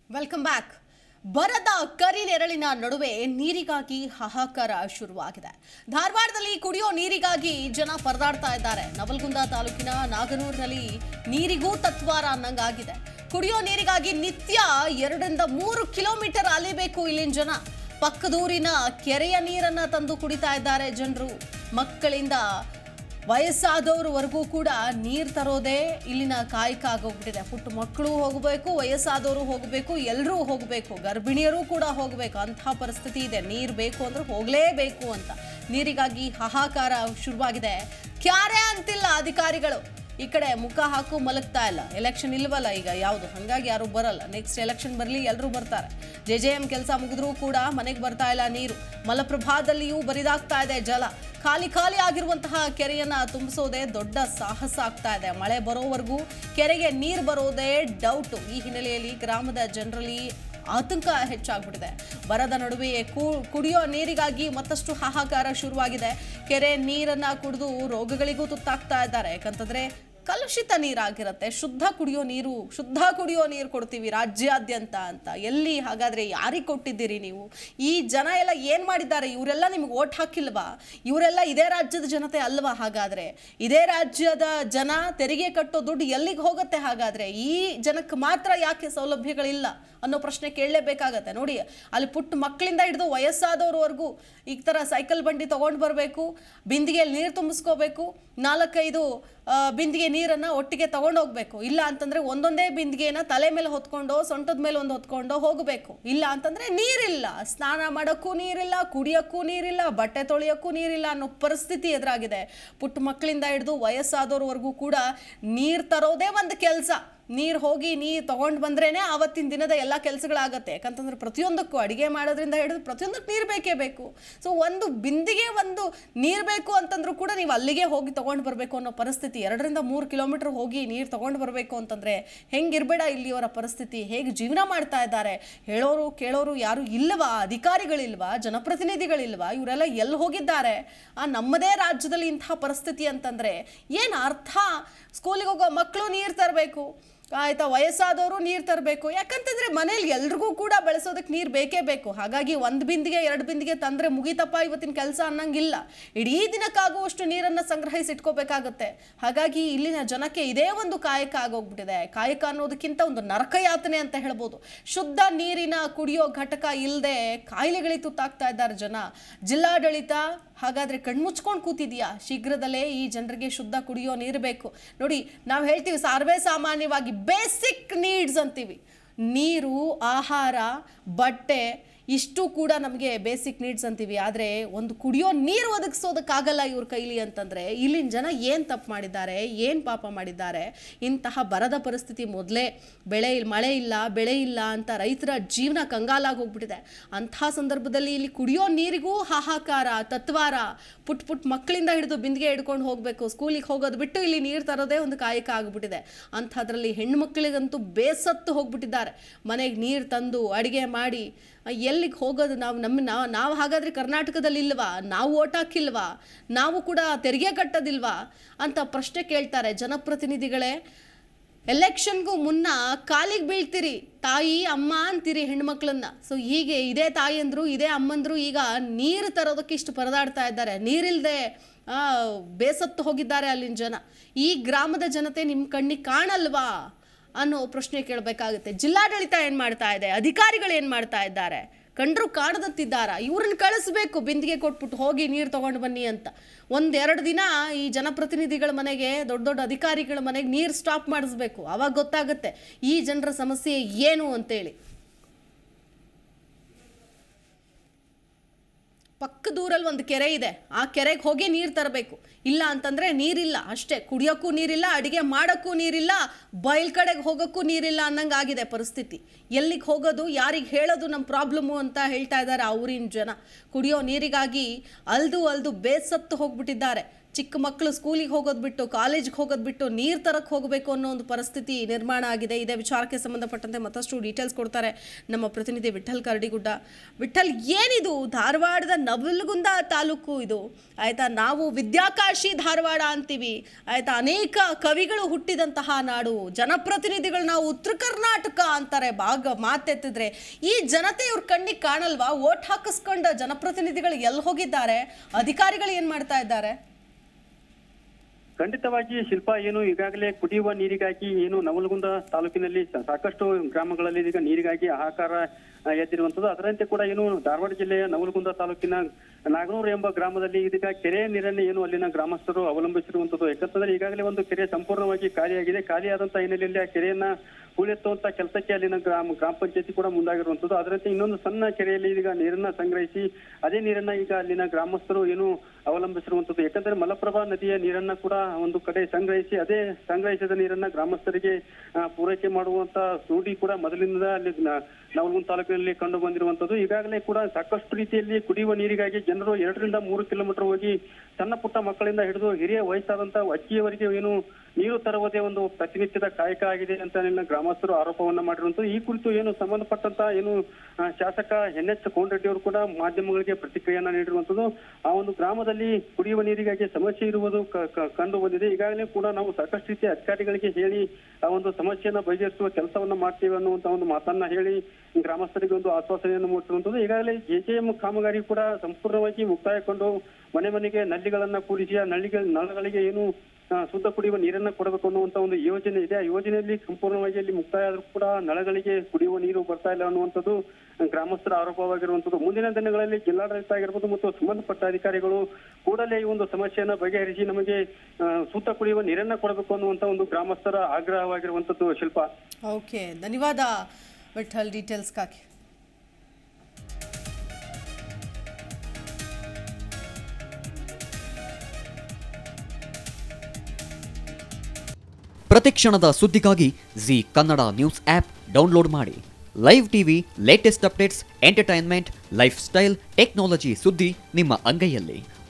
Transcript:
welcome back ಬರದ ಕರಿನೆರಳಿನ ನಡುವೆ ನೀರಿಗಾಗಿ ಹಾಹಾಕಾರ ಶುರುವಾಗಿದೆ ಧಾರವಾಡದಲ್ಲಿ ಕುಡಿಯೋ ನೀರಿಗಾಗಿ ಜನ ಪರದಾಡ್ತಾ ಇದ್ದಾರೆ ನವಲ್ಗುಂದ ತಾಲೂಕಿನ ನಾಗನೂರಿನಲ್ಲಿ ನೀರಿಗೂ ತತ್ವಾರ ಅನ್ನಂಗಾಗಿದೆ ಕುಡಿಯೋ ನೀರಿಗಾಗಿ ನಿತ್ಯ ಎರಡರಿಂದ ಮೂರು ಕಿಲೋಮೀಟರ್ ಅಲಿಬೇಕು ಇಲ್ಲಿನ ಜನ ಪಕ್ಕದೂರಿನ ಕೆರೆಯ ನೀರನ್ನ ತಂದು ಕುಡಿತಾ ಇದ್ದಾರೆ ಜನರು ಮಕ್ಕಳಿಂದ ವಯಸ್ಸಾದವ್ರವರೆಗೂ ಕೂಡ ನೀರು ತರೋದೇ ಇಲ್ಲಿನ ಕಾಯಕ ಆಗೋಗ್ಬಿಟ್ಟಿದೆ ಪುಟ್ಟ ಮಕ್ಕಳು ಹೋಗಬೇಕು ವಯಸ್ಸಾದವರು ಹೋಗಬೇಕು ಎಲ್ಲರೂ ಹೋಗಬೇಕು ಗರ್ಭಿಣಿಯರು ಕೂಡ ಹೋಗಬೇಕು ಅಂಥ ಪರಿಸ್ಥಿತಿ ಇದೆ ನೀರು ಬೇಕು ಅಂದ್ರೆ ಹೋಗಲೇಬೇಕು ಅಂತ ನೀರಿಗಾಗಿ ಹಾಹಾಕಾರ ಶುರುವಾಗಿದೆ ಕ್ಯಾರೆ ಅಂತಿಲ್ಲ ಅಧಿಕಾರಿಗಳು ಈ ಕಡೆ ಮುಖ ಹಾಕು ಮಲಗ್ತಾ ಇಲ್ಲ ಎಲೆಕ್ಷನ್ ಇಲ್ವಲ್ಲ ಈಗ ಯಾವುದು ಹಾಗಾಗಿ ಯಾರು ಬರಲ್ಲ ನೆಕ್ಸ್ಟ್ ಎಲೆಕ್ಷನ್ ಬರಲಿ ಎಲ್ಲರೂ ಬರ್ತಾರೆ ಜೆ ಜೆ ಎಂ ಕೆಲಸ ಮುಗಿದ್ರೂ ಕೂಡ ಮನೆಗೆ ಬರ್ತಾ ಇಲ್ಲ ನೀರು ಮಲಪ್ರಭಾದಲ್ಲಿಯೂ ಬರಿದಾಗ್ತಾ ಇದೆ ಜಲ ಖಾಲಿ ಖಾಲಿ ಆಗಿರುವಂತಹ ಕೆರೆಯನ್ನ ತುಂಬಿಸೋದೇ ದೊಡ್ಡ ಸಾಹಸ ಆಗ್ತಾ ಇದೆ ಮಳೆ ಬರೋವರೆಗೂ ಕೆರೆಗೆ ನೀರು ಬರೋದೇ ಡೌಟು ಈ ಹಿನ್ನೆಲೆಯಲ್ಲಿ ಗ್ರಾಮದ ಜನರಲ್ಲಿ ಆತಂಕ ಹೆಚ್ಚಾಗ್ಬಿಟ್ಟಿದೆ ಬರದ ನಡುವೆಯೇ ಕು- ಕುಡಿಯೋ ನೀರಿಗಾಗಿ ಮತ್ತಷ್ಟು ಹಾಹಾಕಾರ ಶುರುವಾಗಿದೆ ಕೆರೆ ನೀರನ್ನ ಕುಡಿದು ರೋಗಗಳಿಗೂ ತುತ್ತಾಗ್ತಾ ಇದ್ದಾರೆ ಯಾಕಂತಂದ್ರೆ ಕಲುಷಿತ ನೀರಾಗಿರುತ್ತೆ ಶುದ್ಧ ಕುಡಿಯೋ ನೀರು ಶುದ್ಧ ಕುಡಿಯೋ ನೀರು ಕೊಡ್ತೀವಿ ರಾಜ್ಯಾದ್ಯಂತ ಅಂತ ಎಲ್ಲಿ ಹಾಗಾದ್ರೆ ಯಾರಿಗೆ ಕೊಟ್ಟಿದ್ದೀರಿ ನೀವು ಈ ಜನ ಎಲ್ಲ ಏನ್ ಮಾಡಿದ್ದಾರೆ ಇವರೆಲ್ಲ ನಿಮ್ಗೆ ಓಟ್ ಹಾಕಿಲ್ವಾ ಇವರೆಲ್ಲ ಇದೇ ರಾಜ್ಯದ ಜನತೆ ಅಲ್ವಾ ಹಾಗಾದ್ರೆ ಇದೇ ರಾಜ್ಯದ ಜನ ತೆರಿಗೆ ಕಟ್ಟೋ ದುಡ್ಡು ಎಲ್ಲಿಗೆ ಹೋಗುತ್ತೆ ಹಾಗಾದ್ರೆ ಈ ಜನಕ್ಕೆ ಮಾತ್ರ ಯಾಕೆ ಸೌಲಭ್ಯಗಳಿಲ್ಲ ಅನ್ನೋ ಪ್ರಶ್ನೆ ಕೇಳಲೇಬೇಕಾಗತ್ತೆ ನೋಡಿ ಅಲ್ಲಿ ಪುಟ್ಟ ಮಕ್ಕಳಿಂದ ಹಿಡಿದು ವಯಸ್ಸಾದವ್ರವರೆಗೂ ಈ ಥರ ಸೈಕಲ್ ಬಂಡಿ ತೊಗೊಂಡು ಬರಬೇಕು ಬಿಂದಿಗೆಯಲ್ಲಿ ನೀರು ತುಂಬಿಸ್ಕೋಬೇಕು ನಾಲ್ಕೈದು ಆ, ಬಿಂದಿಗೆ ನೀರನ್ನು ಒಟ್ಟಿಗೆ ತಗೊಂಡು ಹೋಗ್ಬೇಕು ಇಲ್ಲ ಅಂತಂದ್ರೆ ಒಂದೊಂದೇ ಬಿಂದಿಗೆನ ತಲೆ ಮೇಲೆ ಹೊತ್ಕೊಂಡು ಸೊಂಟದ ಮೇಲೆ ಒಂದು ಹೊತ್ಕೊಂಡು ಹೋಗಬೇಕು ಇಲ್ಲ ಅಂತಂದ್ರೆ ನೀರಿಲ್ಲ ಸ್ನಾನ ಮಾಡೋಕ್ಕೂ ನೀರಿಲ್ಲ ಕುಡಿಯೋಕ್ಕೂ ನೀರಿಲ್ಲ ಬಟ್ಟೆ ತೊಳೆಯೋಕ್ಕೂ ನೀರಿಲ್ಲ ಅನ್ನೋ ಪರಿಸ್ಥಿತಿ ಎದುರಾಗಿದೆ ಪುಟ್ಟ ಮಕ್ಕಳಿಂದ ಹಿಡಿದು ವಯಸ್ಸಾದವ್ರವರೆಗೂ ಕೂಡ ನೀರು ತರೋದೇ ಒಂದು ಕೆಲಸ ನೀರು ಹೋಗಿ ನೀರು ತೊಗೊಂಡು ಬಂದ್ರೇನೆ ಆವತ್ತಿನ ದಿನದ ಎಲ್ಲ ಕೆಲಸಗಳಾಗತ್ತೆ ಯಾಕಂತಂದ್ರೆ ಪ್ರತಿಯೊಂದಕ್ಕೂ ಅಡುಗೆ ಮಾಡೋದ್ರಿಂದ ಹಿಡಿದು ಪ್ರತಿಯೊಂದಕ್ಕೆ ನೀರು ಬೇಕೇ ಬೇಕು ಸೊ ಒಂದು ಬಿಂದಿಗೆ ಒಂದು ನೀರು ಬೇಕು ಅಂತಂದ್ರೂ ಕೂಡ ನೀವು ಅಲ್ಲಿಗೆ ಹೋಗಿ ತೊಗೊಂಡು ಬರಬೇಕು ಅನ್ನೋ ಪರಿಸ್ಥಿತಿ ಎರಡರಿಂದ ಮೂರು ಕಿಲೋಮೀಟರ್ ಹೋಗಿ ನೀರು ತೊಗೊಂಡು ಬರಬೇಕು ಅಂತಂದರೆ ಹೆಂಗಿರ್ಬೇಡ ಇಲ್ಲಿಯವರ ಪರಿಸ್ಥಿತಿ ಹೇಗೆ ಜೀವನ ಮಾಡ್ತಾ ಇದ್ದಾರೆ ಹೇಳೋರು ಕೇಳೋರು ಯಾರು ಇಲ್ಲವಾ ಅಧಿಕಾರಿಗಳಿಲ್ವಾ ಜನಪ್ರತಿನಿಧಿಗಳಿಲ್ವಾ ಇವರೆಲ್ಲ ಎಲ್ಲಿ ಹೋಗಿದ್ದಾರೆ ಆ ನಮ್ಮದೇ ರಾಜ್ಯದಲ್ಲಿ ಇಂತಹ ಪರಿಸ್ಥಿತಿ ಅಂತಂದರೆ ಏನು ಅರ್ಥ ಸ್ಕೂಲಿಗೆ ಹೋಗೋ ಮಕ್ಕಳು ನೀರು ತರಬೇಕು ಆಯ್ತಾ ವಯಸ್ಸಾದವರು ನೀರು ತರಬೇಕು ಯಾಕಂತಂದ್ರೆ ಮನೇಲಿ ಎಲ್ರಿಗೂ ಕೂಡ ಬಳಸೋದಕ್ಕೆ ನೀರು ಬೇಕೇ ಬೇಕು ಹಾಗಾಗಿ ಒಂದು ಬಿಂದಿಗೆ ಎರಡು ಬಿಂದಿಗೆ ತಂದ್ರೆ ಮುಗಿತಪ್ಪ ಇವತ್ತಿನ ಕೆಲಸ ಅನ್ನಂಗಿಲ್ಲ ಇಡೀ ದಿನಕ್ಕಾಗುವಷ್ಟು ನೀರನ್ನು ಸಂಗ್ರಹಿಸಿ ಇಟ್ಕೋಬೇಕಾಗತ್ತೆ ಹಾಗಾಗಿ ಇಲ್ಲಿನ ಜನಕ್ಕೆ ಇದೇ ಒಂದು ಕಾಯಕ ಆಗೋಗ್ಬಿಟ್ಟಿದೆ ಕಾಯಕ ಅನ್ನೋದಕ್ಕಿಂತ ಒಂದು ನರಕಯಾತನೆ ಅಂತ ಹೇಳ್ಬೋದು ಶುದ್ಧ ನೀರಿನ ಕುಡಿಯೋ ಘಟಕ ಇಲ್ಲದೆ ಕಾಯಿಲೆಗಳಿಗೆ ತುತ್ತಾಗ್ತಾ ಇದ್ದಾರೆ ಜನ ಜಿಲ್ಲಾಡಳಿತ ಹಾಗಾದ್ರೆ ಕಣ್ಮುಚ್ಕೊಂಡು ಕೂತಿದ್ಯಾ ಶೀಘ್ರದಲ್ಲೇ ಈ ಜನರಿಗೆ ಶುದ್ಧ ಕುಡಿಯೋ ನೀರು ಬೇಕು ನೋಡಿ ನಾವು ಹೇಳ್ತೀವಿ ಸರ್ವೇ ಸಾಮಾನ್ಯವಾಗಿ ಬೇಸಿಕ್ ನೀಡ್ಸ್ ಅಂತೀವಿ ನೀರು ಆಹಾರ ಬಟ್ಟೆ ಇಷ್ಟು ಕೂಡ ನಮಗೆ ಬೇಸಿಕ್ ನೀಡ್ಸ್ ಅಂತೀವಿ ಆದರೆ ಒಂದು ಕುಡಿಯೋ ನೀರು ಒದಗಿಸೋದಕ್ಕಾಗಲ್ಲ ಇವ್ರ ಕೈಲಿ ಅಂತಂದರೆ ಇಲ್ಲಿನ ಜನ ಏನು ತಪ್ಪು ಮಾಡಿದ್ದಾರೆ ಏನು ಪಾಪ ಮಾಡಿದ್ದಾರೆ ಇಂತಹ ಬರದ ಪರಿಸ್ಥಿತಿ ಮೊದಲೇ ಬೆಳೆ ಇಲ್ಲ ಮಳೆ ಇಲ್ಲ ಬೆಳೆ ಇಲ್ಲ ಅಂತ ರೈತರ ಜೀವನ ಕಂಗಾಲಾಗಿ ಹೋಗ್ಬಿಟ್ಟಿದೆ ಅಂಥ ಸಂದರ್ಭದಲ್ಲಿ ಇಲ್ಲಿ ಕುಡಿಯೋ ನೀರಿಗೂ ಹಾಹಾಕಾರ ತತ್ವಾರ ಪುಟ್ ಪುಟ್ ಮಕ್ಕಳಿಂದ ಹಿಡಿದು ಬಿಂದಿಗೆ ಹಿಡ್ಕೊಂಡು ಹೋಗಬೇಕು ಸ್ಕೂಲಿಗೆ ಹೋಗೋದು ಬಿಟ್ಟು ಇಲ್ಲಿ ನೀರು ತರೋದೇ ಒಂದು ಕಾಯಕ ಆಗಿಬಿಟ್ಟಿದೆ ಅಂಥದ್ರಲ್ಲಿ ಹೆಣ್ಣು ಮಕ್ಕಳಿಗಂತೂ ಬೇಸತ್ತು ಹೋಗ್ಬಿಟ್ಟಿದ್ದಾರೆ ಮನೆಗೆ ನೀರು ತಂದು ಅಡುಗೆ ಮಾಡಿ ಎಲ್ಲಿಗೆ ಹೋಗೋದು ನಾವು ನಮ್ಮ ನಾವು ನಾವು ಹಾಗಾದರೆ ಕರ್ನಾಟಕದಲ್ಲಿ ಇಲ್ವಾ ನಾವು ಓಟ್ ಹಾಕಿಲ್ವಾ ನಾವು ಕೂಡ ತೆರಿಗೆ ಕಟ್ಟೋದಿಲ್ವಾ ಅಂತ ಪ್ರಶ್ನೆ ಕೇಳ್ತಾರೆ ಜನಪ್ರತಿನಿಧಿಗಳೇ ಎಲೆಕ್ಷನ್ಗೂ ಮುನ್ನ ಕಾಲಿಗೆ ಬೀಳ್ತೀರಿ ತಾಯಿ ಅಮ್ಮ ಅಂತೀರಿ ಹೆಣ್ಮಕ್ಳನ್ನ ಸೊ ಹೀಗೆ ಇದೇ ತಾಯಿಯಂದ್ರು ಇದೇ ಅಮ್ಮಂದ್ರು ಈಗ ನೀರು ತರೋದಕ್ಕೆ ಇಷ್ಟು ಪರದಾಡ್ತಾ ಇದ್ದಾರೆ ನೀರಿಲ್ಲದೆ ಬೇಸತ್ತು ಹೋಗಿದ್ದಾರೆ ಅಲ್ಲಿನ ಜನ ಈ ಗ್ರಾಮದ ಜನತೆ ನಿಮ್ಮ ಕಣ್ಣಿಗೆ ಕಾಣಲ್ವಾ ಅನ್ನೋ ಪ್ರಶ್ನೆ ಕೇಳಬೇಕಾಗುತ್ತೆ ಜಿಲ್ಲಾಡಳಿತ ಏನು ಮಾಡ್ತಾ ಇದೆ ಅಧಿಕಾರಿಗಳು ಏನು ಮಾಡ್ತಾ ಇದ್ದಾರೆ ಕಂಡ್ರು ಕಾಣದಂತಿದ್ದಾರ ಇವ್ರನ್ನ ಕಳಿಸ್ಬೇಕು ಬಿಂದಿಗೆ ಕೊಟ್ಬಿಟ್ಟು ಹೋಗಿ ನೀರು ತೊಗೊಂಡು ಬನ್ನಿ ಅಂತ ಒಂದೆರಡು ದಿನ ಈ ಜನಪ್ರತಿನಿಧಿಗಳ ಮನೆಗೆ ದೊಡ್ಡ ದೊಡ್ಡ ಅಧಿಕಾರಿಗಳ ಮನೆಗೆ ನೀರು ಸ್ಟಾಪ್ ಮಾಡಿಸ್ಬೇಕು ಅವಾಗ ಗೊತ್ತಾಗುತ್ತೆ ಈ ಜನರ ಸಮಸ್ಯೆ ಏನು ಅಂತೇಳಿ ಪಕ್ಕದೂರಲ್ಲಿ ಒಂದು ಕೆರೆ ಇದೆ ಆ ಕೆರೆಗೆ ಹೋಗಿ ನೀರು ತರಬೇಕು ಇಲ್ಲ ಅಂತಂದರೆ ನೀರಿಲ್ಲ ಅಷ್ಟೇ ಕುಡಿಯೋಕ್ಕೂ ನೀರಿಲ್ಲ ಅಡುಗೆ ಮಾಡೋಕ್ಕೂ ನೀರಿಲ್ಲ ಬಯಲ್ ಕಡೆಗೆ ಹೋಗೋಕ್ಕೂ ನೀರಿಲ್ಲ ಅನ್ನಂಗೆ ಆಗಿದೆ ಪರಿಸ್ಥಿತಿ ಎಲ್ಲಿಗೆ ಹೋಗೋದು ಯಾರಿಗೆ ಹೇಳೋದು ನಮ್ಮ ಪ್ರಾಬ್ಲಮ್ಮು ಅಂತ ಹೇಳ್ತಾ ಇದ್ದಾರೆ ಆ ಊರಿನ ಜನ ಕುಡಿಯೋ ನೀರಿಗಾಗಿ ಅಲ್ದು ಅಲ್ದು ಬೇಸತ್ತು ಹೋಗ್ಬಿಟ್ಟಿದ್ದಾರೆ ಚಿಕ್ಕ ಮಕ್ಕಳು ಸ್ಕೂಲಿಗೆ ಹೋಗೋದು ಬಿಟ್ಟು ಕಾಲೇಜ್ಗೆ ಹೋಗೋದು ಬಿಟ್ಟು ನೀರು ತರಕ್ಕೆ ಹೋಗಬೇಕು ಅನ್ನೋ ಒಂದು ಪರಿಸ್ಥಿತಿ ನಿರ್ಮಾಣ ಆಗಿದೆ ಇದೇ ವಿಚಾರಕ್ಕೆ ಸಂಬಂಧಪಟ್ಟಂತೆ ಮತ್ತಷ್ಟು ಡೀಟೇಲ್ಸ್ ಕೊಡ್ತಾರೆ ನಮ್ಮ ಪ್ರತಿನಿಧಿ ವಿಠಲ್ ಕರಡಿಗುಡ್ಡ ವಿಠಲ್ ಏನಿದು ಧಾರವಾಡದ ನವಲಗುಂದ ತಾಲೂಕು ಇದು ಆಯ್ತಾ ನಾವು ವಿದ್ಯಾಕಾಶಿ ಧಾರವಾಡ ಅಂತೀವಿ ಆಯ್ತಾ ಅನೇಕ ಕವಿಗಳು ಹುಟ್ಟಿದಂತಹ ನಾಡು ಜನಪ್ರತಿನಿಧಿಗಳು ನಾವು ಉತ್ತರ ಕರ್ನಾಟಕ ಅಂತಾರೆ ಭಾಗ ಮಾತೆತ್ತಿದ್ರೆ ಈ ಜನತೆ ಇವ್ರ ಕಣ್ಣಿಗೆ ಕಾಣಲ್ವಾ ಓಟ್ ಹಾಕಿಸ್ಕೊಂಡ ಜನಪ್ರತಿನಿಧಿಗಳು ಎಲ್ಲಿ ಹೋಗಿದ್ದಾರೆ ಅಧಿಕಾರಿಗಳು ಏನ್ ಮಾಡ್ತಾ ಇದ್ದಾರೆ ಖಂಡಿತವಾಗಿ ಶಿಲ್ಪ ಏನು ಈಗಾಗಲೇ ಕುಡಿಯುವ ನೀರಿಗಾಗಿ ಏನು ನವಲಗುಂದ ತಾಲೂಕಿನಲ್ಲಿ ಸಾ- ಸಾಕಷ್ಟು ಗ್ರಾಮಗಳಲ್ಲಿ ಈಗ ನೀರಿಗಾಗಿ ಹಾಹಾಕಾರ ಆ, ಎದ್ದಿರುವಂತದ್ದು ಅದರಂತೆ ಕೂಡ ಏನು ಧಾರವಾಡ ಜಿಲ್ಲೆಯ ನವಲಗುಂದ ತಾಲೂಕಿನ ನಾಗನೂರು ಎಂಬ ಗ್ರಾಮದಲ್ಲಿ ಇದೀಗ ಕೆರೆ ನೀರನ್ನು ಏನು ಅಲ್ಲಿನ ಗ್ರಾಮಸ್ಥರು ಅವಲಂಬಿಸಿರುವಂತದ್ದು ಯಾಕಂತಂದ್ರೆ ಈಗಾಗಲೇ ಒಂದು ಕೆರೆ ಸಂಪೂರ್ಣವಾಗಿ ಖಾಲಿಯಾಗಿದೆ ಖಾಲಿಯಾದಂತಹ ಹಿನ್ನೆಲೆಯಲ್ಲಿ ಆ ಕೆರೆಯನ್ನ ಹೂಳೆತ್ತುವಂತ ಕೆಲಸಕ್ಕೆ ಅಲ್ಲಿನ ಗ್ರಾಮ ಗ್ರಾಮ ಪಂಚಾಯತಿ ಕೂಡ ಮುಂದಾಗಿರುವಂತದ್ದು ಅದರಂತೆ ಇನ್ನೊಂದು ಸಣ್ಣ ಕೆರೆಯಲ್ಲಿ ಈಗ ನೀರನ್ನ ಸಂಗ್ರಹಿಸಿ ಅದೇ ನೀರನ್ನ ಈಗ ಅಲ್ಲಿನ ಗ್ರಾಮಸ್ಥರು ಏನು ಅವಲಂಬಿಸಿರುವಂತದ್ದು ಯಾಕಂದ್ರೆ ಮಲಪ್ರಭಾ ನದಿಯ ನೀರನ್ನ ಕೂಡ ಒಂದು ಕಡೆ ಸಂಗ್ರಹಿಸಿ ಅದೇ ಸಂಗ್ರಹಿಸಿದ ನೀರನ್ನ ಗ್ರಾಮಸ್ಥರಿಗೆ ಆ, ಪೂರೈಕೆ ಮಾಡುವಂತ ರೂಢಿ ಕೂಡ ಮೊದಲಿನಿಂದ ಅಲ್ಲಿ ನ- ನವಲಗುಂದ ತಾಲೂಕಿನಲ್ಲಿ ಕಂಡು ಬಂದಿರುವಂತದ್ದು ಈಗಾಗಲೇ ಕೂಡ ಸಾಕಷ್ಟು ರೀತಿಯಲ್ಲಿ ಕುಡಿಯುವ ನೀರಿಗಾಗಿ ಜನರು ಎರಡರಿಂದ ಮೂರು ಕಿಲೋಮೀಟರ್ ಹೋಗಿ ಸಣ್ಣ ಪುಟ್ಟ ಮಕ್ಕಳಿಂದ ಹಿಡಿದು ಹಿರಿಯ ವಯಸ್ಸಾದಂತ ಅಜ್ಜಿಯವರಿಗೆ ಏನು ನೀರು ತರುವುದೇ ಒಂದು ಪ್ರತಿನಿತ್ಯದ ಕಾಯಕ ಆಗಿದೆ ಅಂತ ನಿನ್ನ ಗ್ರಾಮಸ್ಥರು ಆರೋಪವನ್ನ ಮಾಡಿರುವಂತದ್ದು ಈ ಕುರಿತು ಏನು ಸಂಬಂಧಪಟ್ಟಂತ ಏನು ಆ, ಶಾಸಕ ಎನ್ ಎಚ್ ಕೋನರೆಡ್ಡಿ ಅವರು ಕೂಡ ಮಾಧ್ಯಮಗಳಿಗೆ ಪ್ರತಿಕ್ರಿಯೆಯನ್ನ ನೀಡಿರುವಂತದ್ದು ಆ ಒಂದು ಗ್ರಾಮದಲ್ಲಿ ಕುಡಿಯುವ ನೀರಿಗಾಗಿ ಸಮಸ್ಯೆ ಇರುವುದು ಕ- ಕ- ಕಂಡು ಬಂದಿದೆ ಈಗಾಗಲೇ ಕೂಡ ನಾವು ಸಾಕಷ್ಟು ರೀತಿಯ ಅಧಿಕಾರಿಗಳಿಗೆ ಹೇಳಿ ಆ ಒಂದು ಸಮಸ್ಯೆಯನ್ನ ಬಗೆಹರಿಸುವ ಕೆಲಸವನ್ನ ಮಾಡ್ತೀವಿ ಅನ್ನುವಂತ ಒಂದು ಮಾತನ್ನ ಹೇಳಿ ಗ್ರಾಮಸ್ಥರಿಗೆ ಒಂದು ಆಶ್ವಾಸನೆಯನ್ನು ಮೂಡಿಸಿರುವಂತದ್ದು ಈಗಾಗಲೇ ಜೆಜೆಎಂ ಕಾಮಗಾರಿ ಕೂಡ ಸಂಪೂರ್ಣವಾಗಿ ಮುಕ್ತಾಯಗೊಂಡು ಮನೆ ಮನೆಗೆ ನಲ್ಲಿಗಳನ್ನ ಕೂಡಿಸಿ ಆ ನಳ್ಳಿಗಳ ನಳಗಳಿಗೆ ಏನು ಆ, ಶುದ್ಧ ಕುಡಿಯುವ ನೀರನ್ನ ಕೊಡಬೇಕು ಅನ್ನುವಂತ ಒಂದು ಯೋಜನೆ ಇದೆ ಆ ಯೋಜನೆಯಲ್ಲಿ ಸಂಪೂರ್ಣವಾಗಿ ಅಲ್ಲಿ ಮುಕ್ತಾಯ ಆದ್ರೂ ಕೂಡ ನಳಗಳಿಗೆ ಕುಡಿಯುವ ನೀರು ಬರ್ತಾ ಇಲ್ಲ ಅನ್ನುವಂಥದ್ದು ಗ್ರಾಮಸ್ಥರ ಆರೋಪವಾಗಿರುವಂತದ್ದು ಮುಂದಿನ ದಿನಗಳಲ್ಲಿ ಜಿಲ್ಲಾಡಳಿತ ಆಗಿರ್ಬೋದು ಮತ್ತು ಸಂಬಂಧಪಟ್ಟ ಅಧಿಕಾರಿಗಳು ಕೂಡಲೇ ಈ ಒಂದು ಸಮಸ್ಯೆಯನ್ನ ಬಗೆಹರಿಸಿ ನಮಗೆ ಆ, ಶುದ್ಧ ಕುಡಿಯುವ ನೀರನ್ನ ಕೊಡಬೇಕು ಅನ್ನುವಂತ ಒಂದು ಗ್ರಾಮಸ್ಥರ ಆಗ್ರಹವಾಗಿರುವಂತದ್ದು ಶಿಲ್ಪ ಓಕೆ ಧನ್ಯವಾದ ವಿಠಲ್ ಡೀಟೇಲ್ಸ್ಗಾಗಿ ಪ್ರತಿಕ್ಷಣದ ಸುದ್ದಿಗಾಗಿ Zee Kannada news app download ಮಾಡಿ live TV latest updates entertainment lifestyle technology ಸುದ್ದಿ ನಿಮ್ಮ ಅಂಗೈಯಲ್ಲಿ